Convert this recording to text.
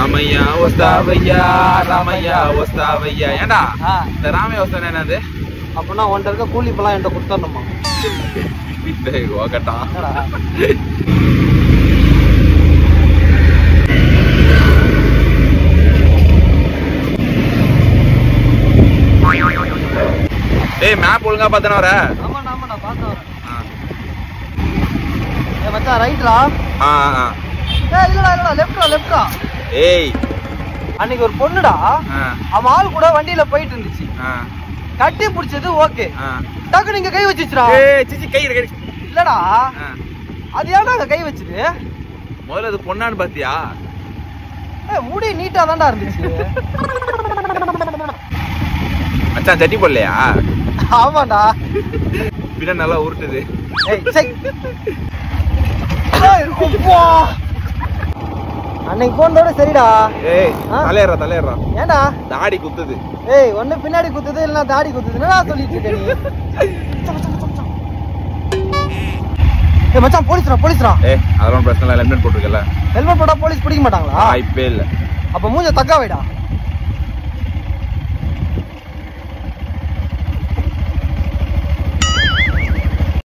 ராமையா வஸ்தாவையா ராமையா வஸ்தாவையா ஏண்டா ஆ இந்த ராமையா வஸ்தானா என்னது அப்படின்னா உன்ட்ட இருக்க கூலி இப்பெல்லாம் என்கிட்ட கொடுத்துடணுமா டேய் ஓகட்டா என்னடா டேய் மேப் ஒழுங்கா பார்த்தன வர ஆமாண்ணா ஆமாண்ணா பார்த்து வரேன் ஆ. ஏ மச்சான் ரைட்ரா ஆ ஆ. ஏ இல்லடா இல்லடா லெஃப்ட்ரா லெஃப்ட்ரா ஏய் அன்னைக்கு ஒரு பொண்ணுடா ஆ அவன் ஆள் கூட வண்டியில போயிட்டு இருந்துச்சு ஆ கட்டி பிடிச்சது ஓகே ஆ டக்கு நீங்க கை வச்சுச்சுடா ஏய் சிச்சி கை இருக்கு இல்லடா ஆ. அது ஏன்டா அங்க கை வச்சுது முதல்ல அது பொண்ணான்னு பாத்தியா ஏ முடி நீட்டா தான்டா இருந்துச்சு மச்சான் சட்டி போடலையா ஆமாண்டா பின்ன நல்லா உருட்டுது ஏய் சை ஏய், அப்பா. அன்னைக்கு போனதோட சரிடா ஏய் ஆ? தலையறா தலையறா ஏன்டா தாடி குத்துது ஏய் ஒண்ணு பின்னாடி குத்துது இல்லைன்னா தாடி குத்துது என்னடா சொல்லிட்டு இருக்க நீ ஏய் மச்சான் போலீஸ்ரா போலீஸ்ரா ஏய் அதெல்லாம் பிரச்சனை இல்லை ஹெல்மெட் போட்டிருக்கல ஹெல்மெட் போட்டா போலீஸ் பிடிக்க மாட்டாங்களா வாய்ப்பே இல்லை அப்ப மூஞ்ச தக்கா வைடா